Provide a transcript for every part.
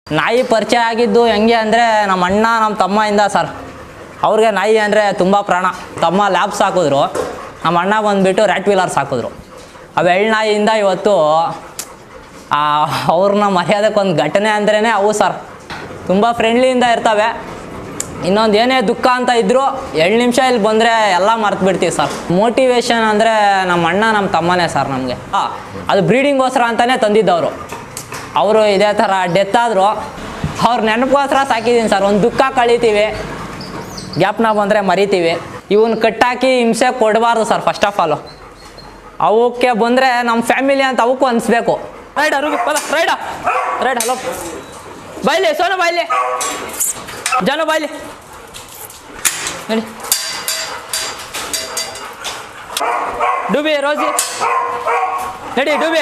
ನಾಯಿ ಪರಿಚಯ ಆಗಿದ್ದು ಹೆಂಗೆ ಅಂದರೆ ನಮ್ಮ ಅಣ್ಣ ನಮ್ಮ ತಮ್ಮಯಿಂದ ಸರ್ ಅವ್ರಿಗೆ ನಾಯಿ ಅಂದರೆ ತುಂಬ ಪ್ರಾಣ ತಮ್ಮ ಲ್ಯಾಬ್ಸ್ ಹಾಕಿದ್ರು ನಮ್ಮ ಅಣ್ಣ ಬಂದುಬಿಟ್ಟು ರ್ಯಾಟ್ ವೀಲರ್ಸ್ ಹಾಕಿದ್ರು ಅವು ಎಳ್ ನಾಯಿಯಿಂದ ಇವತ್ತು ಆ, ಅವ್ರನ್ನ ಮರ್ಯಾದಕ್ಕೊಂದು ಘಟನೆ ಅಂದ್ರೇ ಅವು ಸರ್ ತುಂಬ ಫ್ರೆಂಡ್ಲಿಯಿಂದ ಇರ್ತವೆ ಇನ್ನೊಂದು ಏನೇ ದುಃಖ ಅಂತ ಇದ್ದರೂ ಎರಡು ನಿಮಿಷ ಇಲ್ಲಿ ಬಂದರೆ ಎಲ್ಲ ಮರ್ತು ಬಿಡ್ತೀವಿ ಸರ್ ಮೋಟಿವೇಶನ್ ಅಂದರೆ ನಮ್ಮ ಅಣ್ಣ ನಮ್ಮ ತಮ್ಮನೇ ಸರ್ ನಮಗೆ ಅದು ಬ್ರೀಡಿಂಗೋಸ್ಕರ ಅಂತಲೇ ತಂದಿದ್ದವರು ಅವರು ಇದೇ ಥರ ಡೆತ್ ಆದರು ಅವ್ರ ನೆನಪೋಸ್ಕರ ಸಾಕಿದ್ದೀನಿ ಸರ್ ಒಂದು ದುಃಖ ಕಳಿತೀವಿ ಗ್ಯಾಪ್ನ ಬಂದರೆ ಮರಿತೀವಿ ಇವನ್ನ ಕಟ್ಟಾಕಿ ಹಿಂಸೆ ಕೊಡಬಾರ್ದು ಸರ್ ಫಸ್ಟ್ ಆಫ್ ಆಲು ಅವಕ್ಕೆ ಬಂದರೆ ನಮ್ಮ ಫ್ಯಾಮಿಲಿ ಅಂತ ಅವಕ್ಕೂ ಅನಿಸ್ಬೇಕು ರೈಡ ರುಗಿ ಪದ ರೈಡ ರೈಡ್ ಹಲೋ ಬಾಯ್ಲಿ ಸೋನ ಬಾಯ್ಲಿ ಜನ ಬಾಯ್ಲಿ ನಡಿ ಡೂಬಿ ರೋಜಿ ನಡಿ ಡೂಬಿ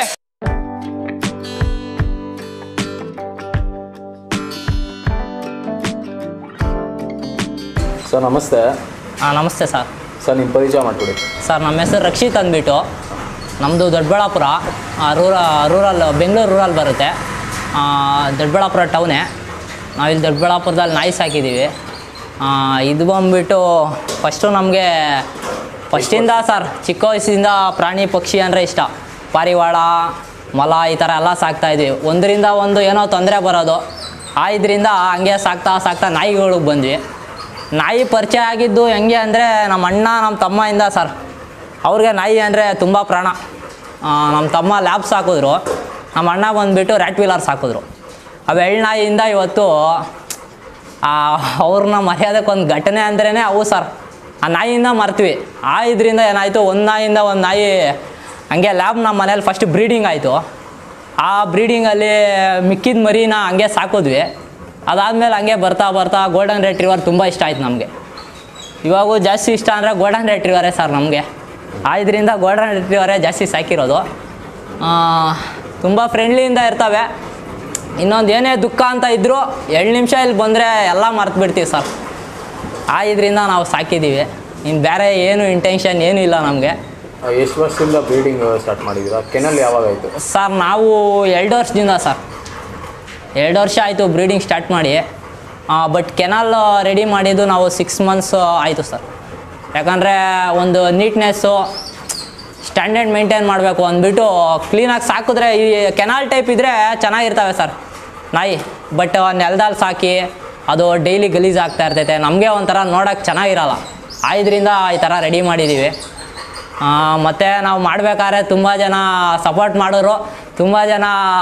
ಸರ್ ನಮಸ್ತೆ ಹಾಂ ನಮಸ್ತೆ ಸರ್ ಸರ್ ನಿಮ್ಮ ಪರಿಚಯ ಮಾಡಿಕೊಡಿ ಸರ್ ನಮ್ಮ ಹೆಸರು ರಕ್ಷಿತ್ ಅಂದ್ಬಿಟ್ಟು ನಮ್ಮದು ದೊಡ್ಡಬಳ್ಳಾಪುರ ರೂರ ರೂರಲ್ ಬೆಂಗಳೂರು ರೂರಲ್ ಬರುತ್ತೆ ಆ, ದೊಡ್ಡಬಳ್ಳಾಪುರ ಟೌನೇ ನಾವಿಲ್ಲಿ ದೊಡ್ಡಬಳ್ಳಾಪುರದಲ್ಲಿ ನಾಯಿ ಸಾಕಿದ್ದೀವಿ ಆ, ಇದು ಬಂದ್ಬಿಟ್ಟು ಫಸ್ಟು ನಮಗೆ ಫಸ್ಟಿಂದ ಸರ್ ಚಿಕ್ಕ ವಯಸ್ಸಿಂದ ಪ್ರಾಣಿ ಪಕ್ಷಿ ಅಂದರೆ ಇಷ್ಟ ಪಾರಿವಾಳ ಮೊಲ ಈ ಥರ ಎಲ್ಲ ಸಾಕ್ತಾಯಿದ್ವಿ ಒಂದರಿಂದ ಒಂದು ಏನೋ ತೊಂದರೆ ಬರೋದು ಆ ಇದರಿಂದ ಹಂಗೆ ಸಾಕ್ತಾ ಸಾಕ್ತಾ ನಾಯಿಗಳಿಗೆ ಬಂದ್ವಿ ನಾಯಿ ಪರಿಚಯ ಆಗಿದ್ದು ಹೆಂಗೆ ಅಂದರೆ ನಮ್ಮ ಅಣ್ಣ ನಮ್ಮ ತಮ್ಮಯಿಂದ ಸರ್ ಅವ್ರಿಗೆ ನಾಯಿ ಅಂದರೆ ತುಂಬ ಪ್ರಾಣ ಆ, ನಮ್ಮ ತಮ್ಮ ಲ್ಯಾಬ್ಸ್ ಹಾಕಿದ್ರು ನಮ್ಮ ಅಣ್ಣ ಬಂದುಬಿಟ್ಟು ರ್ಯಾಟ್ ವೀಲರ್ಸ್ ಹಾಕಿದ್ರು ಅವು ಎಳ್ ನಾಯಿಯಿಂದ ಇವತ್ತು ಆ, ಅವ್ರನ್ನ ಮರ್ಯಾದಕ್ಕೊಂದು ಘಟನೆ ಅಂದ್ರೇ ಅವು ಸರ್ ಆ ನಾಯಿಯಿಂದ ಮರ್ತೀವಿ ಆ ಇದರಿಂದ ಏನಾಯಿತು ಒಂದು ನಾಯಿಯಿಂದ ಒಂದು ನಾಯಿ ಹಂಗೆ ಲ್ಯಾಬ್ ನಮ್ಮ ಮನೇಲಿ ಫಸ್ಟ್ ಬ್ರೀಡಿಂಗ್ ಆಯಿತು ಆ ಬ್ರೀಡಿಂಗಲ್ಲಿ ಮಿಕ್ಕಿದ ಮರಿನ ಹಂಗೆ ಸಾಕಿದ್ವಿ ಅದಾದಮೇಲೆ ಹಂಗೆ ಬರ್ತಾ ಬರ್ತಾ ಗೋಲ್ಡನ್ ರೆಟ್ರಿವರ್ ತುಂಬ ಇಷ್ಟ ಆಯ್ತು ನಮಗೆ ಇವಾಗೂ ಜಾಸ್ತಿ ಇಷ್ಟ ಅಂದರೆ ಗೋಲ್ಡನ್ ರೆಟ್ರಿವರೇ ಸರ್ ನಮಗೆ ಆ ಇದರಿಂದ ಗೋಲ್ಡನ್ ರೆಟ್ರಿವರೇ ಜಾಸ್ತಿ ಸಾಕಿರೋದು ತುಂಬ ಫ್ರೆಂಡ್ಲಿಯಿಂದ ಇರ್ತವೆ ಇನ್ನೊಂದು ಏನೇ ದುಃಖ ಅಂತ ಇದ್ದರೂ ಎರಡು ನಿಮಿಷ ಇಲ್ಲಿ ಬಂದರೆ ಎಲ್ಲ ಮರ್ತು ಬಿಡ್ತೀವಿ ಸರ್ ಆ ಇದರಿಂದ ನಾವು ಸಾಕಿದ್ದೀವಿ ಇನ್ನು ಬೇರೆ ಏನು ಇಂಟೆನ್ಷನ್ ಏನೂ ಇಲ್ಲ ನಮಗೆ ಎಷ್ಟು ವರ್ಷದಿಂದ ಬ್ರೀಡಿಂಗ್ ಸ್ಟಾರ್ಟ್ ಮಾಡಿದ್ದೀರಾ ಕೆನಲ್ ಯಾವಾಗ ಆಯಿತು ಸರ್ ನಾವು ಎರಡು ವರ್ಷದಿಂದ ಸರ್ ಎರಡು ವರ್ಷ ಆಯಿತು ಬ್ರೀಡಿಂಗ್ ಸ್ಟಾರ್ಟ್ ಮಾಡಿ ಬಟ್ ಕೆನಾಲ್ ರೆಡಿ ಮಾಡಿದ್ದು ನಾವು ಸಿಕ್ಸ್ ಮಂತ್ಸ್ ಆಯಿತು ಸರ್ ಯಾಕಂದರೆ ಒಂದು ನೀಟ್ನೆಸ್ಸು ಸ್ಟ್ಯಾಂಡರ್ಡ್ ಮೇಂಟೈನ್ ಮಾಡಬೇಕು ಅಂದ್ಬಿಟ್ಟು ಕ್ಲೀನಾಗಿ ಸಾಕಿದ್ರೆ ಈ ಕೆನಾಲ್ ಟೈಪ್ ಇದ್ದರೆ ಚೆನ್ನಾಗಿರ್ತವೆ ಸರ್ ನಾಯಿ ಬಟ್ ನೆಲದಲ್ಲಿ ಸಾಕಿ ಅದು ಡೈಲಿ ಗಲೀಜ್ ಆಗ್ತಾ ಇರ್ತೈತೆ ನಮಗೆ ಒಂಥರ ನೋಡೋಕೆ ಚೆನ್ನಾಗಿರಲ್ಲ ಆ ಇದರಿಂದ ಈ ಥರ ರೆಡಿ ಮಾಡಿದ್ದೀವಿ ಮತ್ತು ನಾವು ಮಾಡಬೇಕಾದ್ರೆ ತುಂಬ ಜನ ಸಪೋರ್ಟ್ ಮಾಡಿದ್ರು ತುಂಬ ಜನ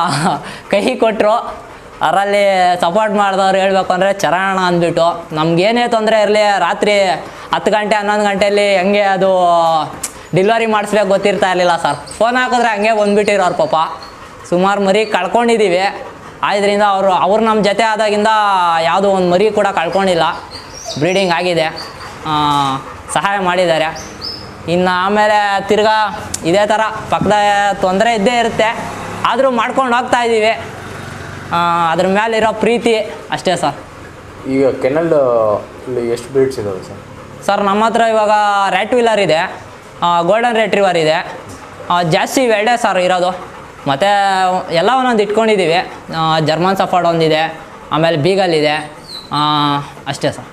ಕೈ ಕೊಟ್ಟರು ಅದರಲ್ಲಿ ಸಪೋರ್ಟ್ ಮಾಡಿದವ್ರು ಹೇಳ್ಬೇಕು ಅಂದರೆ ಚರಣ ಅಂದ್ಬಿಟ್ಟು ನಮಗೇನೇ ತೊಂದರೆ ಇರಲಿ ರಾತ್ರಿ ಹತ್ತು ಗಂಟೆ ಹನ್ನೊಂದು ಗಂಟೆಯಲ್ಲಿ ಹೆಂಗೆ ಅದು ಡೆಲಿವರಿ ಮಾಡಿಸ್ಬೇಕು ಗೊತ್ತಿರ್ತಾ ಇರಲಿಲ್ಲ ಸರ್ ಫೋನ್ ಹಾಕಿದ್ರೆ ಹಂಗೆ ಬಂದ್ಬಿಟ್ಟಿರೋರು ಪಾಪ ಸುಮಾರು ಮರಿ ಕಳ್ಕೊಂಡಿದ್ದೀವಿ ಆದ್ದರಿಂದ ಅವರು ಅವ್ರು ನಮ್ಮ ಜೊತೆ ಆದಾಗಿಂದ ಯಾವುದೋ ಒಂದು ಮರಿ ಕೂಡ ಕಳ್ಕೊಂಡಿಲ್ಲ ಬ್ರೀಡಿಂಗ್ ಆಗಿದೆ ಆ, ಸಹಾಯ ಮಾಡಿದ್ದಾರೆ ಇನ್ನು ಆಮೇಲೆ ತಿರ್ಗಾ ಇದೇ ಥರ ಪಕ್ಕದ ತೊಂದರೆ ಇದ್ದೇ ಇರುತ್ತೆ ಆದರೂ ಮಾಡ್ಕೊಂಡು ಹೋಗ್ತಾ ಇದ್ದೀವಿ ಆ, ಅದ್ರ ಮೇಲಿರೋ ಪ್ರೀತಿ ಅಷ್ಟೇ ಸರ್ ಈಗ ಕೆನಲ್ ಇಲ್ಲಿ ಎಷ್ಟು ಬ್ರೀಡ್ಸ್ ಇದಾವೆ ಸರ್ ಸರ್ ನಮ್ಮ ಹತ್ರ ಇವಾಗ ರ್ಯಾಟ್ ವೀಲರ್ ಇದೆ ಗೋಲ್ಡನ್ ರೆಟ್ರಿವರ್ ಇದೆ ಆ, ಜಾಸ್ತಿ ಇವೆರಡೇ ಸರ್ ಇರೋದು ಮತ್ತು ಎಲ್ಲ ಒಂದೊಂದು ಇಟ್ಕೊಂಡಿದ್ದೀವಿ ಜರ್ಮನ್ ಸಫಾರ್ಡ್ ಒಂದಿದೆ ಆಮೇಲೆ ಬೀಗಲ್ ಇದೆ ಆ, ಅಷ್ಟೇ ಸರ್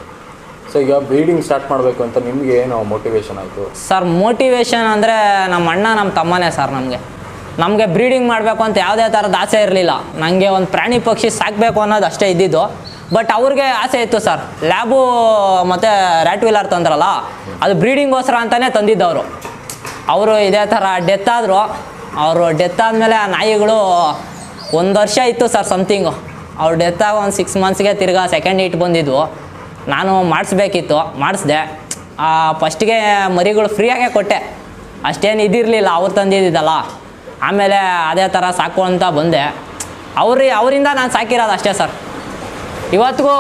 ಸೊ ಈಗ ಬ್ರೀಡಿಂಗ್ ಸ್ಟಾರ್ಟ್ ಮಾಡಬೇಕು ಅಂತ ನಿಮಗೆ ಏನು ಮೋಟಿವೇಶನ್ ಆಯಿತು ಸರ್ ಮೋಟಿವೇಶನ್ ಅಂದರೆ ನಮ್ಮ ಅಣ್ಣ ನಮ್ಮ ತಮ್ಮನೇ ಸರ್ ನಮಗೆ ನಮಗೆ ಬ್ರೀಡಿಂಗ್ ಮಾಡಬೇಕು ಅಂತ ಯಾವುದೇ ಥರದ ಆಸೆ ಇರಲಿಲ್ಲ ನನಗೆ ಒಂದು ಪ್ರಾಣಿ ಪಕ್ಷಿ ಸಾಕಬೇಕು ಅನ್ನೋದು ಅಷ್ಟೇ ಇದ್ದಿದ್ದು ಬಟ್ ಅವ್ರಿಗೆ ಆಸೆ ಇತ್ತು ಸರ್ ಲ್ಯಾಬು ಮತ್ತು ರ್ಯಾಟ್ ವೀಲರ್ ತಂದ್ರಲ್ಲ ಅದು ಬ್ರೀಡಿಂಗೋಸ್ಕರ ಅಂತಲೇ ತಂದಿದ್ದವರು ಅವರು ಇದೇ ಥರ ಡೆತ್ ಆದರು ಅವರು ಡೆತ್ ಆದಮೇಲೆ ಆ ನಾಯಿಗಳು ಒಂದು ವರ್ಷ ಇತ್ತು ಸರ್ ಸಮಥಿಂಗು ಅವ್ರು ಡೆತ್ ಆಗಿ ಒಂದು ಸಿಕ್ಸ್ ಮಂತ್ಸ್ಗೆ ತಿರ್ಗಾ ಸೆಕೆಂಡ್ ಇಟ್ ಬಂದಿದ್ವು ನಾನು ಮಾಡಿಸ್ಬೇಕಿತ್ತು ಮಾಡಿಸ್ದೆ ಫಸ್ಟಿಗೆ ಮರಿಗಳು ಫ್ರೀಯಾಗೆ ಕೊಟ್ಟೆ ಅಷ್ಟೇನು ಇದಿರಲಿಲ್ಲ ಅವ್ರು ತಂದಿದ್ದಲ್ಲ ಆಮೇಲೆ ಅದೇ ಥರ ಸಾಕು ಅಂತ ಬಂದೆ ಅವ್ರಿ ಅವರಿಂದ ನಾನು ಸಾಕಿರೋದು ಅಷ್ಟೇ ಸರ್ ಇವತ್ತಿಗೂ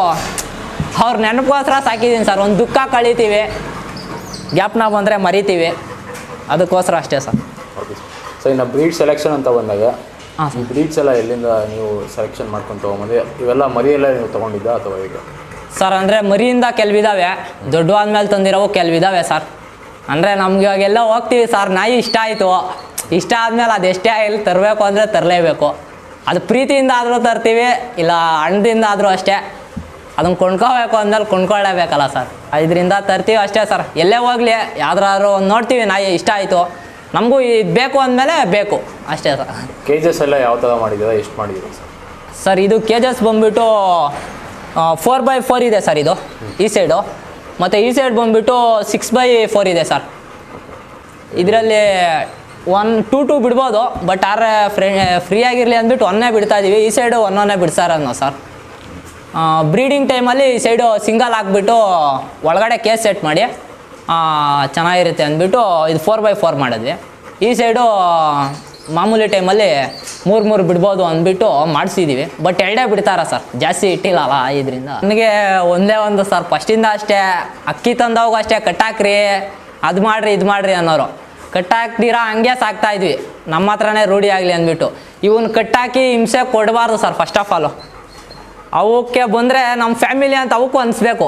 ಅವ್ರ ನೆನಪೋಸ್ಕರ ಸಾಕಿದ್ದೀನಿ ಸರ್ ಒಂದು ದುಃಖ ಕಳಿತೀವಿ ಗ್ಯಾಪ್ನ ಬಂದರೆ ಮರಿತೀವಿ ಅದಕ್ಕೋಸ್ಕರ ಅಷ್ಟೇ ಸರ್ ಓಕೆ ಸೊ ಇನ್ನು ಬ್ರೀಡ್ ಸೆಲೆಕ್ಷನ್ ಅಂತ ಬಂದಾಗ ಹಾಂ ಈ ಬ್ರೀಡ್ಸ್ ಎಲ್ಲ ಎಲ್ಲಿಂದ ನೀವು ಸೆಲೆಕ್ಷನ್ ಮಾಡ್ಕೊಂಡು ತೊಗೊಂಬಂದು ಇವೆಲ್ಲ ಮರಿ ಎಲ್ಲ ನೀವು ತೊಗೊಂಡಿದ್ದ ಅಥವಾ ಈಗ ಸರ್ ಅಂದರೆ ಮರಿಯಿಂದ ಕೆಲವಿದಾವೆ ದೊಡ್ಡವಾದ್ಮೇಲೆ ತಂದಿರೋವು ಕೆಲವಿದಾವೆ ಸರ್ ಅಂದರೆ ನಮ್ಗೆ ಇವಾಗ ಎಲ್ಲ ಹೋಗ್ತೀವಿ ಸರ್ ನಾಯಿ ಇಷ್ಟ ಆಯಿತು ಇಷ್ಟ ಆದಮೇಲೆ ಅದು ಎಷ್ಟೇ ಇಲ್ಲಿ ತರಬೇಕು ಅಂದರೆ ತರಲೇಬೇಕು ಅದು ಪ್ರೀತಿಯಿಂದ ಆದರೂ ತರ್ತೀವಿ ಇಲ್ಲ ಹಣದಿಂದ ಆದರೂ ಅಷ್ಟೇ ಅದನ್ನು ಕೊಂಡ್ಕೋಬೇಕು ಅಂದ್ಮೇಲೆ ಕೊಂಡ್ಕೊಳ್ಳೇಬೇಕಲ್ಲ ಸರ್ ಇದರಿಂದ ತರ್ತೀವಿ ಅಷ್ಟೇ ಸರ್ ಎಲ್ಲೇ ಹೋಗಲಿ ಯಾವ್ದಾದ್ರು ಒಂದು ನೋಡ್ತೀವಿ ನಾಯಿ ಇಷ್ಟ ಆಯಿತು ನಮಗೂ ಇದು ಬೇಕು ಅಂದಮೇಲೆ ಬೇಕು ಅಷ್ಟೇ ಸರ್ ಕೇಜಸ್ ಎಲ್ಲ ಯಾವ ಥರ ಮಾಡಿದ್ದೀರಾ ಎಷ್ಟು ಮಾಡಿದ್ದೀರಾ ಸರ್ ಸರ್ ಇದು ಕೇಜಸ್ ಬಂದುಬಿಟ್ಟು ಫೋರ್ ಬೈ ಫೋರ್ ಇದೆ ಸರ್ ಇದು ಈ ಸೈಡು ಮತ್ತು ಈ ಸೈಡ್ ಬಂದುಬಿಟ್ಟು ಸಿಕ್ಸ್ ಬೈ ಫೋರ್ ಇದೆ ಸರ್ ಇದರಲ್ಲಿ ಒನ್ ಟೂ ಟೂ ಬಿಡ್ಬೋದು ಬಟ್ ಆದ್ರೆ ಫ್ರೇ ಫ್ರೀ ಆಗಿರಲಿ ಅಂದ್ಬಿಟ್ಟು ಒಂದೇ ಬಿಡ್ತಾ ಇದ್ದೀವಿ ಈ ಸೈಡು ಒಂದೊಂದೇ ಬಿಡ್ಸಾರನ್ನೋ ಸರ್ ಬ್ರೀಡಿಂಗ್ ಟೈಮಲ್ಲಿ ಈ ಸೈಡು ಸಿಂಗಲ್ ಹಾಕ್ಬಿಟ್ಟು ಒಳಗಡೆ ಕೇಸ್ ಸೆಟ್ ಮಾಡಿ ಆ, ಚೆನ್ನಾಗಿರುತ್ತೆ ಅಂದ್ಬಿಟ್ಟು ಇದು ಫೋರ್ ಬೈ ಫೋರ್ ಮಾಡಿದ್ವಿ ಈ ಸೈಡು ಮಾಮೂಲಿ ಟೈಮಲ್ಲಿ ಮೂರು ಮೂರು ಬಿಡ್ಬೋದು ಅಂದ್ಬಿಟ್ಟು ಮಾಡಿಸಿದ್ದೀವಿ ಬಟ್ ಎರಡೇ ಬಿಡ್ತಾರ ಸರ್ ಜಾಸ್ತಿ ಇಟ್ಟಿಲ್ಲಲ್ಲ ಇದರಿಂದ ನನಗೆ ಒಂದೇ ಒಂದು ಸರ್ ಫಸ್ಟಿಂದ ಅಷ್ಟೇ ಅಕ್ಕಿ ತಂದವಾಗ ಅಷ್ಟೇ ಕಟ್ಟಾಕ್ರಿ ಅದು ಮಾಡಿರಿ ಇದು ಮಾಡಿರಿ ಅನ್ನೋರು ಕಟ್ಟಾಕ್ದಿರ ಹಂಗೆ ಸಾಕ್ತಾ ಇದ್ವಿ ನಮ್ಮ ಹತ್ರನೇ ರೂಢಿ ಆಗಲಿ ಅಂದ್ಬಿಟ್ಟು ಇವನ್ ಕಟ್ಟಾಕಿ ಹಿಂಸೆ ಕೊಡಬಾರ್ದು ಸರ್ ಫಸ್ಟ್ ಆಫ್ ಆಲು ಅವಕ್ಕೆ ಬಂದರೆ ನಮ್ಮ ಫ್ಯಾಮಿಲಿ ಅಂತ ಅವಕ್ಕೂ ಅನಿಸ್ಬೇಕು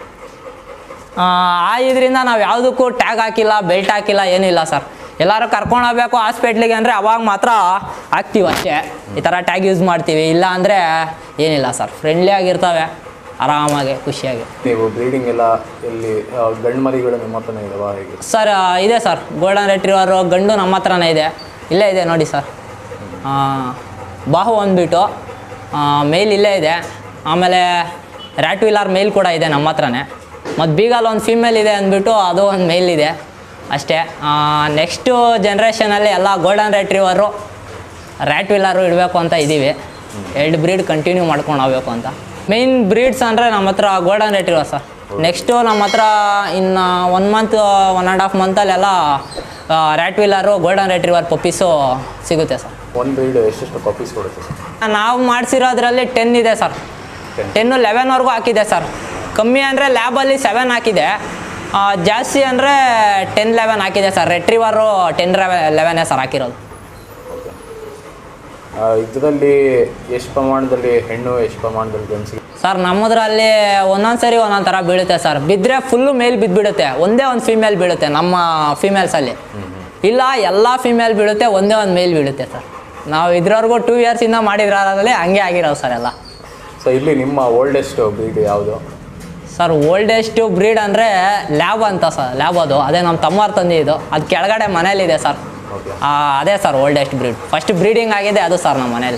ಆ ಇದರಿಂದ ನಾವು ಯಾವುದಕ್ಕೂ ಟ್ಯಾಗ್ ಹಾಕಿಲ್ಲ ಬೆಲ್ಟ್ ಹಾಕಿಲ್ಲ ಏನಿಲ್ಲ ಸರ್ ಎಲ್ಲರೂ ಕರ್ಕೊಂಡು ಹೋಗ್ಬೇಕು ಹಾಸ್ಪಿಟ್ಲಿಗೆ ಅಂದರೆ ಅವಾಗ ಮಾತ್ರ ಹಾಕ್ತೀವಿ ಅಷ್ಟೇ ಈ ಥರ ಟ್ಯಾಗ್ ಯೂಸ್ ಮಾಡ್ತೀವಿ ಇಲ್ಲ ಅಂದರೆ ಏನಿಲ್ಲ ಸರ್ ಫ್ರೆಂಡ್ಲಿ ಆಗಿರ್ತವೆ ಆರಾಮಾಗಿ ಖುಷಿಯಾಗಿ ನೀವು ಬ್ರೀಡಿಂಗ್ ಎಲ್ಲ ಇಲ್ಲಿ ಆ, ಗಂಡು ಮರಿಗಳು ನಿಮ್ಮ ಹತ್ರನೇ ಇದಾವ ಹೇಗೆ ಸರ್ ಇದೆ ಸರ್ ಗೋಲ್ಡನ್ ರೆಟ್ರಿವರು ಗಂಡು ನಮ್ಮ ಹತ್ರನೇ ಇದೆ ಇಲ್ಲೇ ಇದೆ ನೋಡಿ ಸರ್ ಆ, ಬಾಹು ಅಂದ್ಬಿಟ್ಟು ಮೇಲ್ ಇಲ್ಲೇ ಇದೆ ಆಮೇಲೆ ರ್ಯಾಟ್ ವೀಲರ್ ಮೇಲ್ ಕೂಡ ಇದೆ ನಮ್ಮ ಹತ್ರನೇ ಮತ್ತು ಬೀಗಲ್ ಒಂದು ಫೀಮೇಲ್ ಇದೆ ಅಂದ್ಬಿಟ್ಟು ಅದು ಒಂದು ಮೇಲ್ ಇದೆ ಅಷ್ಟೇ ನೆಕ್ಸ್ಟು ಜನ್ರೇಷನಲ್ಲಿ ಎಲ್ಲ ಗೋಲ್ಡನ್ ರೆಟ್ರಿವರು ರ್ಯಾಟ್ ವೀಲರು ಇಡಬೇಕು ಅಂತ ಇದ್ದೀವಿ ಎರಡು ಬ್ರೀಡ್ ಕಂಟಿನ್ಯೂ ಮಾಡ್ಕೊಂಡು ಹೋಗ್ಬೇಕು ಅಂತ ಮೇಯ್ನ್ ಬ್ರೀಡ್ಸ್ ಅಂದರೆ ನಮ್ಮ ಹತ್ರ ಗೋಲ್ಡನ್ ರೆಟ್ರಿವರ್ ಸರ್ ನೆಕ್ಸ್ಟು ನಮ್ಮ ಹತ್ರ ಇನ್ನು one month one and half ಮಂತಲ್ಲೆಲ್ಲ Rottweiler golden retriever puppies ಸಿಗುತ್ತೆ ಸರ್ ಒಂದು ಬ್ರೀಡ್ ಎಷ್ಟೆಷ್ಟು ಪಪ್ಪೀಸ್ ಕೊಡುತ್ತೆ ಸರ್ ನಾವು ಮಾಡಿಸಿರೋದ್ರಲ್ಲಿ ಟೆನ್ ಇದೆ ಸರ್ ಟೆನ್ನು ಲೆವೆನ್ವರೆಗೂ ಹಾಕಿದೆ ಸರ್ ಕಮ್ಮಿ ಅಂದರೆ ಲ್ಯಾಬಲ್ಲಿ ಸೆವೆನ್ ಹಾಕಿದೆ ಆ, ಜಾಸ್ತಿ ಅಂದರೆ ಟೆನ್ ಲೆವೆನ್ ಹಾಕಿದೆ ಸರ್ ರೆಟ್ರಿವರು ಟೆನ್ ಲೆವೆನೇ ಸರ್ ಹಾಕಿರೋದು ಇದರಲ್ಲಿ ಎಷ್ಟು ಪ್ರಮಾಣದಲ್ಲಿ ಹೆಣ್ಣು ಎಷ್ಟು ಪ್ರಮಾಣದಲ್ಲಿ ಗಂಡಸಿಗೆ ಸರ್ ನಮ್ಮದ್ರಲ್ಲಿ ಒಂದೊಂದು ಸರಿ ಒಂದೊಂದು ಥರ ಬೀಳುತ್ತೆ ಸರ್ ಬಿದ್ದರೆ ಫುಲ್ಲು ಮೇಲ್ ಬಿದ್ದುಬಿಡುತ್ತೆ ಒಂದೇ ಒಂದು ಫಿಮೇಲ್ ಬೀಳುತ್ತೆ ನಮ್ಮ ಫಿಮೇಲ್ಸಲ್ಲಿ ಇಲ್ಲ ಎಲ್ಲ ಫಿಮೇಲ್ ಬೀಳುತ್ತೆ ಒಂದೇ ಒಂದು ಮೇಲ್ ಬೀಳುತ್ತೆ ಸರ್ ನಾವು ಇದ್ರವರೆಗೂ ಟೂ ಇಯರ್ಸಿಂದ ಮಾಡಿದ್ರಲ್ಲಿ ಹಂಗೆ ಆಗಿರೋದು ಸರ್ ಎಲ್ಲ ಸೊ ಇಲ್ಲಿ ನಿಮ್ಮ ಓಲ್ಡೆಸ್ಟ್ ಬ್ರೀಡ್ ಯಾವುದು ಸರ್ ಓಲ್ಡೆಸ್ಟು ಬ್ರೀಡ್ ಅಂದರೆ ಲ್ಯಾಬ್ ಅಂತ ಸರ್ ಲ್ಯಾಬ್ ಅದು ಅದೇ ನಮ್ಮ ತಮ್ಮವ್ರು ತಂದಿದ್ದು ಅದು ಕೆಳಗಡೆ ಮನೇಲಿದೆ ಸರ್ ಓಕೆ ಆ, ಅದೇ sir oldest breed first breeding ಆಗಿದೆ ಅದು ಸರ್ ನಮ್ಮ ಮನೇಲಿ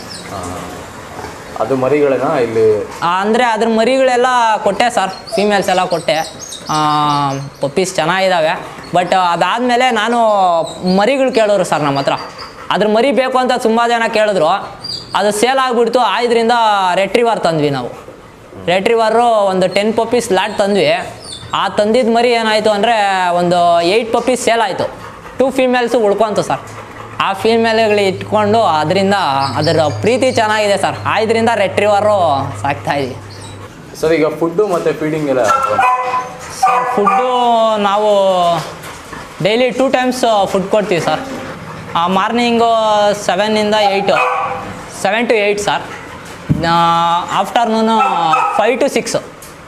ಅದು ಮರಿಗಳನ್ನ ಇಲ್ಲಿ ಅಂದರೆ ಅದ್ರ ಮರಿಗಳೆಲ್ಲ ಕೊಟ್ಟೆ ಸರ್ ಫೀಮೇಲ್ಸ್ ಎಲ್ಲ ಕೊಟ್ಟೆ ಪಪ್ಪೀಸ್ ಚೆನ್ನಾಗಿದ್ದಾವೆ ಬಟ್ ಅದಾದಮೇಲೆ ನಾನು ಮರಿಗಳು ಕೇಳಿದ್ರು ಸರ್ ನಮ್ಮ ಹತ್ರ ಅದ್ರ ಮರಿ ಬೇಕು ಅಂತ ತುಂಬ ಜನ ಕೇಳಿದ್ರು ಅದು ಸೇಲ್ ಆಗಿಬಿಡ್ತು ಆದ್ರಿಂದ ರೆಟ್ರಿವರ್ ತಂದ್ವಿ ನಾವು ರೆಟ್ರಿವರು ಒಂದು ಟೆನ್ ಪಪ್ಪೀಸ್ ಲಾಟ್ ತಂದ್ವಿ ಆ ತಂದಿದ್ದ ಮರಿ ಏನಾಯಿತು ಅಂದರೆ ಒಂದು ಏಯ್ಟ್ ಪಪ್ಪೀಸ್ ಸೇಲ್ ಆಯಿತು ಟೂ ಫೀಮೇಲ್ಸು ಉಳ್ಕೊಂತು ಸರ್ ಆ ಫೀಮೇಲ್ಗಳು ಇಟ್ಕೊಂಡು ಅದರಿಂದ ಅದರ ಪ್ರೀತಿ ಚೆನ್ನಾಗಿದೆ ಸರ್ ಆದ್ರಿಂದ ರೆಟ್ರಿವರು ಸಾಕ್ತಾ ಇದೀವಿ ಸರ್ ಈಗ ಫುಡ್ಡು ಮತ್ತು ಫೀಡಿಂಗ್ ಎಲ್ಲ ಸರ್ ಫುಡ್ಡು ನಾವು ಡೈಲಿ ಟೂ ಟೈಮ್ಸ್ ಫುಡ್ ಕೊಡ್ತೀವಿ ಸರ್ ಮಾರ್ನಿಂಗು ಸೆವೆನ್ನಿಂದ eight seven to eight sir afternoon five to six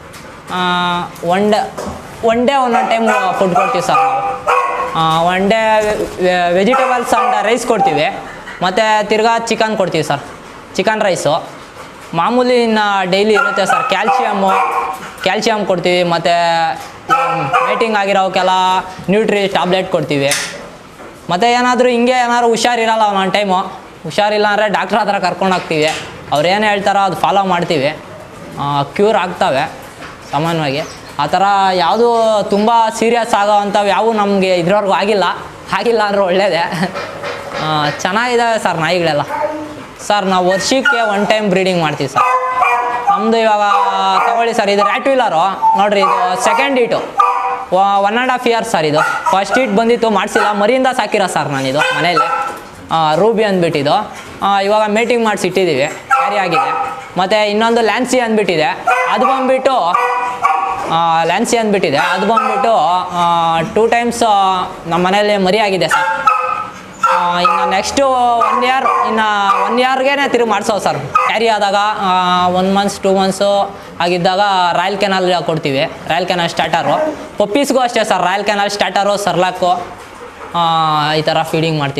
one day one day ಒಂದೊಂದು ಟೈಮ್ ಫುಡ್ ಕೊಡ್ತೀವಿ ಸರ್ ನಾವು one day vegetables and rice ಕೊಡ್ತೀವಿ ಮತ್ತು ತಿರ್ಗಾ ಚಿಕನ್ ಕೊಡ್ತೀವಿ ಸರ್ ಚಿಕನ್ ರೈಸು ಮಾಮೂಲಿ ಇನ್ನು ಡೈಲಿ ಇರುತ್ತೆ ಸರ್ ಕ್ಯಾಲ್ಶಿಯಮ್ಮು ಕ್ಯಾಲ್ಶಿಯಮ್ ಕೊಡ್ತೀವಿ ಮತ್ತು ಮೀಟಿಂಗ್ ಆಗಿರೋಕ್ಕೆಲ್ಲ ನ್ಯೂಟ್ರಿ ಟ್ಯಾಬ್ಲೆಟ್ ಕೊಡ್ತೀವಿ ಮತ್ತು ಏನಾದರೂ ಹಿಂಗೆ ಏನಾದ್ರು ಹುಷಾರಿರಲ್ಲ ಒಂದೊಂದು ಟೈಮು ಹುಷಾರಿಲ್ಲ ಅಂದರೆ ಡಾಕ್ಟ್ರ್ ಹತ್ರ ಕರ್ಕೊಂಡು ಹೋಗ್ತೀವಿ ಅವ್ರು ಏನು ಹೇಳ್ತಾರೋ ಅದು ಫಾಲೋ ಮಾಡ್ತೀವಿ ಕ್ಯೂರ್ ಆಗ್ತವೆ ಸಾಮಾನ್ಯವಾಗಿ ಆ ಥರ ಯಾವುದೂ ತುಂಬ ಸೀರಿಯಸ್ ಆಗೋ ಅಂಥವು ಯಾವುವು ನಮಗೆ ಇದ್ರವರೆಗೂ ಆಗಿಲ್ಲ ಆಗಿಲ್ಲ ಅಂದ್ರೆ ಒಳ್ಳೆಯದೇ ಚೆನ್ನಾಗಿದ್ದಾವೆ ಸರ್ ನಾಯಿಗಳೆಲ್ಲ ಸರ್ ನಾವು ವರ್ಷಕ್ಕೆ ಒನ್ ಟೈಮ್ ಬ್ರೀಡಿಂಗ್ ಮಾಡ್ತೀವಿ ಸರ್ ನಮ್ಮದು ಇವಾಗ ತಗೊಳ್ಳಿ ಸರ್ ಇದು ರ್ಯಾಟ್ ವೀಲರು ನೋಡಿರಿ ಇದು second heat one and half years sir ಇದು ಫಸ್ಟ್ ಈಟ್ ಬಂದಿತ್ತು ಮಾಡಿಸಿಲ್ಲ ಮರಿಯಿಂದ ಸಾಕಿರೋ ಸರ್ ನಾನಿದು ಮನೇಲಿ ರೂಬಿ ಅಂದ್ಬಿಟ್ಟಿದ್ದು ಆ, ಇವಾಗ ಮೇಟಿಂಗ್ ಮಾಡಿಸಿ ಇಟ್ಟಿದ್ದೀವಿ ಕ್ಯಾರಿ ಆಗಿದೆ ಮತ್ತು ಇನ್ನೊಂದು ಲ್ಯಾನ್ಸಿ ಅಂದ್ಬಿಟ್ಟಿದೆ ಅದು ಬಂದುಬಿಟ್ಟು ಲ್ಯಾನ್ಸಿ ಅಂದ್ಬಿಟ್ಟಿದೆ ಅದು ಬಂದುಬಿಟ್ಟು ಟೂ ಟೈಮ್ಸ್ ನಮ್ಮ ಮನೇಲಿ ಮರಿ ಆಗಿದೆ ಸರ್ ಆ, ಇನ್ನು ನೆಕ್ಸ್ಟು ಒನ್ ಇಯರ್ ಇನ್ನು ಒನ್ ಇಯರ್ಗೆ ತಿರುಗಿ ಮಾಡಿಸೋ ಸರ್ ಕ್ಯಾರಿ ಆದಾಗ ಒನ್ ಮಂತ್ಸ್ ಟೂ ಮಂತ್ಸು ಆಗಿದ್ದಾಗ ರಾಯಲ್ ಕೆನಾಲ್ ಕೊಡ್ತೀವಿ ರಾಯಲ್ ಕೆನಾಲ್ ಸ್ಟಾರ್ಟರು ಪಪ್ಪೀಸ್ಗೂ ಅಷ್ಟೇ sir Royal Canin starter Cerelac ಈ ಥರ ಫೀಡಿಂಗ್ ಮಾಡ್ತೀವಿ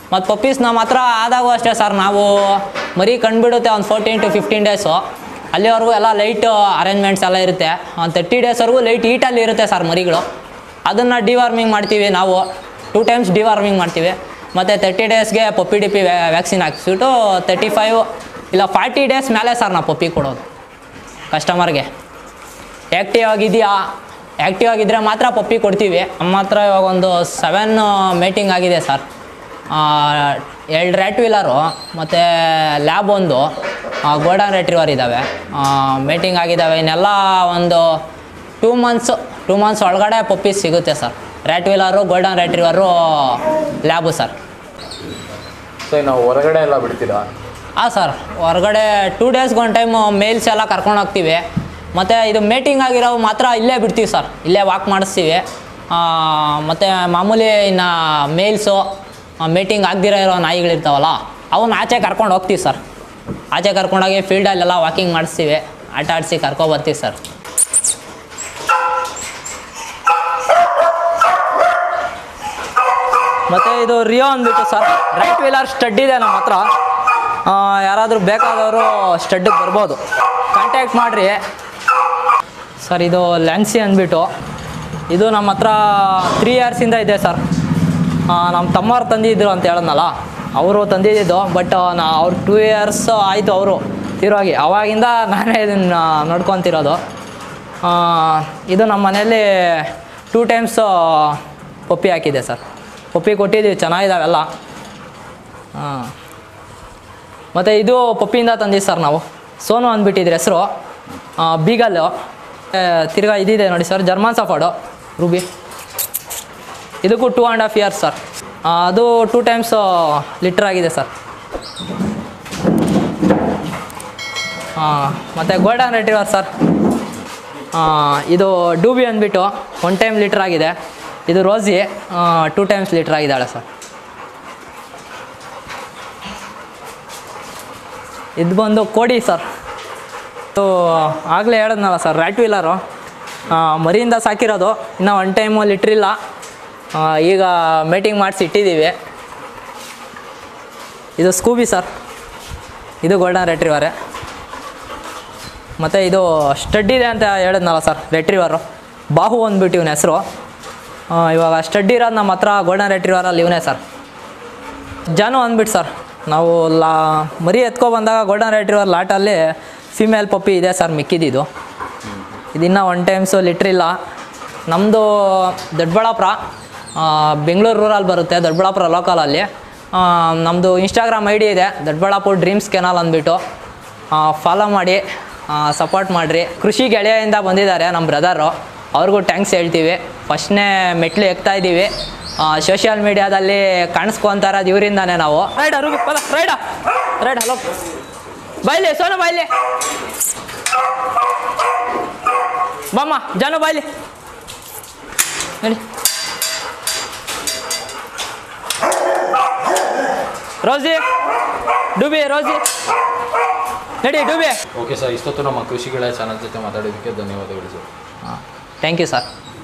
ಮತ್ತು ಪಪ್ಪೀಸ್ ನಮ್ಮ ಹತ್ರ ಆದಾಗೂ ಅಷ್ಟೇ ಸರ್ ನಾವು ಮರಿ ಕಂಡುಬಿಡುತ್ತೆ ಒಂದು ಫೋರ್ಟೀನ್ ಟು ಫಿಫ್ಟೀನ್ ಡೇಸು ಅಲ್ಲಿವರೆಗೂ ಎಲ್ಲ ಲೈಟ್ ಅರೇಂಜ್ಮೆಂಟ್ಸ್ ಎಲ್ಲ ಇರುತ್ತೆ ಒಂದು ತರ್ಟಿ ಡೇಸ್ವರೆಗೂ ಲೈಟ್ ಹೀಟಲ್ಲಿ ಇರುತ್ತೆ ಸರ್ ಮರಿಗಳು ಅದನ್ನು ಡಿವಾರ್ಮಿಂಗ್ ಮಾಡ್ತೀವಿ ನಾವು ಟೂ ಟೈಮ್ಸ್ ಡಿವಾರ್ಮಿಂಗ್ ಮಾಡ್ತೀವಿ ಮತ್ತು ತರ್ಟಿ ಡೇಸ್ಗೆ ಪಪ್ಪಿ ಡಿ ಪಿ ವ್ಯಾಕ್ಸಿನ್ ಹಾಕ್ಸ್ಬಿಟ್ಟು ತರ್ಟಿ ಫೈವ್ ಇಲ್ಲ ಫಾರ್ಟಿ ಡೇಸ್ ಮೇಲೆ ಸರ್ ನಾವು ಪಪ್ಪಿ ಕೊಡೋದು ಕಸ್ಟಮರ್ಗೆ ಆ್ಯಕ್ಟಿವ್ ಆಗಿದೆಯಾ ಆ್ಯಕ್ಟಿವ್ ಆಗಿದ್ದರೆ ಮಾತ್ರ ಪಪ್ಪಿ ಕೊಡ್ತೀವಿ ನಮ್ಮ ಹತ್ರ ಇವಾಗ ಒಂದು ಸೆವೆನ್ ಮೇಟಿಂಗ್ ಆಗಿದೆ ಸರ್ ಎರಡು ರ್ಯಾಟ್ ವೀಲರು ಮತ್ತು ಲ್ಯಾಬ್ ಒಂದು ಗೋಲ್ಡನ್ ರೆಟ್ರಿವರ್ ಇದ್ದಾವೆ ಮೇಟಿಂಗ್ ಆಗಿದ್ದಾವೆ ಇನ್ನೆಲ್ಲ ಒಂದು ಟೂ ಮಂತ್ಸ್ ಟೂ ಮಂತ್ಸ್ ಒಳಗಡೆ ಪಪ್ಪೀಸ್ ಸಿಗುತ್ತೆ sir Rottweiler golden retriever lab sir so ನಾವು ಹೊರಗಡೆ ಎಲ್ಲ ಬಿಡ್ತೀರಾ ಹಾಂ ಸರ್ ಹೊರಗಡೆ ಟೂ ಡೇಸ್ಗೆ ಒಂದು ಟೈಮ್ ಮೇಲ್ಸ್ ಎಲ್ಲ ಕರ್ಕೊಂಡು ಹೋಗ್ತೀವಿ ಮತ್ತು ಇದು ಮೇಟಿಂಗ್ ಆಗಿರೋ ಮಾತ್ರ ಇಲ್ಲೇ ಬಿಡ್ತೀವಿ ಸರ್ ಇಲ್ಲೇ ವಾಕ್ ಮಾಡಿಸ್ತೀವಿ ಮತ್ತು ಮಾಮೂಲಿ ಇನ್ನು ಮೇಲ್ಸು ಮೇಟಿಂಗ್ ಆಗದಿರೋ ಇರೋ ನಾಯಿಗಳಿರ್ತಾವಲ್ಲ ಅವನ್ನ ಆಚೆ ಕರ್ಕೊಂಡು ಹೋಗ್ತೀವಿ ಸರ್ ಆಚೆ ಕರ್ಕೊಂಡೋಗಿ ಫೀಲ್ಡಲ್ಲೆಲ್ಲ ವಾಕಿಂಗ್ ಮಾಡಿಸ್ತೀವಿ ಆಟ ಆಡಿಸಿ ಕರ್ಕೊಬರ್ತೀವಿ ಸರ್ ಮತ್ತು ಇದು ರಿಯೋ ಅಂದ್ಬಿಟ್ಟು ಸರ್ ರೈಟ್ ವೀಲರ್ ಸ್ಟಡ್ ಇದೆ ನಮ್ಮ ಹತ್ರ ಆ, ಯಾರಾದರೂ ಬೇಕಾದವರು ಸ್ಟಡ್ಡಿಗೆ ಬರ್ಬೋದು ಕಾಂಟ್ಯಾಕ್ಟ್ ಮಾಡಿರಿ ಸರ್ ಇದು ಲ್ಯಾನ್ಸಿ ಅಂದ್ಬಿಟ್ಟು ಇದು ನಮ್ಮ ಹತ್ರ ತ್ರೀ ಇಯರ್ಸಿಂದ ಇದೆ ಸರ್ ನಮ್ಮ ತಮ್ಮವ್ರು ತಂದಿದ್ರು ಅಂತ ಹೇಳದ್ನಲ್ಲ ಅವರು ತಂದಿದ್ದು ಬಟ್ ನಾ ಅವ್ರು ಟೂ ಇಯರ್ಸ್ ಆಯಿತು ಅವರು ತೀರೋಗಿ ಅವಾಗಿಂದ ನಾನೇ ಇದನ್ನು ನೋಡ್ಕೊತಿರೋದು ಆ, ಇದು ನಮ್ಮ ಮನೆಯಲ್ಲಿ ಟೂ ಟೈಮ್ಸ್ ಪಪ್ಪಿ ಹಾಕಿದೆ ಸರ್ ಪಪ್ಪಿ ಕೊಟ್ಟಿದ್ದೀವಿ ಚೆನ್ನಾಗಿದ್ದಾವೆಲ್ಲ ಹಾಂ ಮತ್ತು ಇದು ಪಪ್ಪಿಯಿಂದ ತಂದಿದ್ದು ಸರ್ ನಾವು ಸೋನು ಅಂದ್ಬಿಟ್ಟಿದ್ರೆ ಹೆಸರು ಬೀಗಲ್ಲು ಆ, ತಿರ್ಗಾ ಇದಿದೆ ನೋಡಿ ಸರ್ ಜರ್ಮನ್ ಸಫಾಡು ರೂಬಿ ಇದಕ್ಕೂ two and half years sir ಆ, ಅದು ಟೂ ಟೈಮ್ಸ್ ಲಿಟ್ರ್ ಆಗಿದೆ ಸರ್ ಹಾಂ ಮತ್ತು ಗೋಲ್ಡನ್ ರೆಟ್ರಿವರ್ ಸರ್ ಆ, ಇದು ಡೂಬಿ ಅಂದ್ಬಿಟ್ಟು ಒನ್ ಟೈಮ್ ಲೀಟ್ರ್ ಆಗಿದೆ ಇದು ರೋಸಿ ಟೂ ಟೈಮ್ಸ್ ಲೀಟ್ರ್ ಆಗಿದ್ದಾಳೆ ಸರ್ ಇದು ಬಂದು ಕೋಡಿ ಸರ್ ಇದು ಆಗಲೇ ಹೇಳಿದ್ನಲ್ಲ ಸರ್ ರ್ಯಾಟ್ ವೀಲರು ಮರಿಯಿಂದ ಸಾಕಿರೋದು ಇನ್ನೂ ಒನ್ ಟೈಮು ಲಿಟ್ರಿಲ್ಲ ಆ, ಈಗ ಮೇಟಿಂಗ್ ಮಾಡಿಸಿ ಇಟ್ಟಿದ್ದೀವಿ ಇದು ಸ್ಕೂಬಿ ಸರ್ ಇದು ಗೋಲ್ಡನ್ ರೆಟ್ರಿವರೇ ಮತ್ತು ಇದು ಸ್ಟಡ್ ಇದೆ ಅಂತ ಹೇಳಿದ್ನಲ್ಲ ಸರ್ ರೆಟ್ರಿವರು ಬಾಹು ಅಂದ್ಬಿಟ್ಟು ಇವನ ಹೆಸರು ಇವಾಗ ಸ್ಟಡ್ ಇರೋದು ನಮ್ಮ ಹತ್ರ ಗೋಲ್ಡನ್ ರೆಟ್ರಿವರಲ್ಲಿ ಇವನೇ ಸರ್ ಜಾನು ಅಂದ್ಬಿಟ್ಟು ಸರ್ ನಾವು ಲಾ ಮರಿ ಎತ್ಕೊ ಬಂದಾಗ ಗೋಲ್ಡನ್ ರೆಟ್ರಿವರ್ ಲಾಟಲ್ಲಿ ಫಿಮೇಲ್ ಪಪ್ಪಿ ಇದೆ ಸರ್ ಮಿಕ್ಕಿದ್ದು ಇದಿನ್ನೂ ಒನ್ ಟೈಮ್ಸು ಲಿಟ್ರಿಲ್ಲ ನಮ್ಮದು ದೊಡ್ಡಬಳ್ಳಾಪುರ ಬೆಂಗಳೂರು ರೂರಲ್ಲಿ ಬರುತ್ತೆ ದೊಡ್ಡಬಳ್ಳಾಪುರ ಲೋಕಲಲ್ಲಿ ನಮ್ಮದು ಇನ್ಸ್ಟಾಗ್ರಾಮ್ ಐ ಡಿ ಇದೆ ದೊಡ್ಡಬಳ್ಳಾಪುರ ಡ್ರೀಮ್ಸ್ ಕೆನಾಲ್ ಅಂದ್ಬಿಟ್ಟು ಫಾಲೋ ಮಾಡಿ ಸಪೋರ್ಟ್ ಮಾಡಿರಿ ಕೃಷಿ ಗೆಳೆಯಿಂದ ಬಂದಿದ್ದಾರೆ ನಮ್ಮ ಬ್ರದರು ಅವ್ರಿಗೂ ಟ್ಯಾಂಕ್ಸ್ ಹೇಳ್ತೀವಿ ಫಸ್ಟ್ನೇ ಮೆಟ್ಲು ಎಕ್ತಾ ಇದ್ದೀವಿ ಸೋಷಿಯಲ್ ಮೀಡಿಯಾದಲ್ಲಿ ಕಾಣಿಸ್ಕೊಂತ ಇರೋದು ಇವರಿಂದಾನೇ ನಾವು ರೈಡ ರುಬಿ ಪದ ರೈಡ ರೈಡ್ ಹಲೋ ಬಾಯ್ಲಿ ಸೋನು ಬಾಯ್ಲಿ ಬಾಮ್ಮ ಜಾನು ಬಾಯ್ಲಿ ನಡಿ ರೋಜಿ ಡೂಬಿ ರೋಜಿ ನಡಿ ಡೂಬಿ ಓಕೆ ಸರ್ ಇಷ್ಟೊತ್ತು ನಮ್ಮ ಕೃಷಿಗಳ ಚಾನಲ್ ಜೊತೆ ಮಾತಾಡೋದಕ್ಕೆ ಧನ್ಯವಾದಗಳು ಸರ್ ಹಾಂ ಥ್ಯಾಂಕ್ ಯು ಸರ್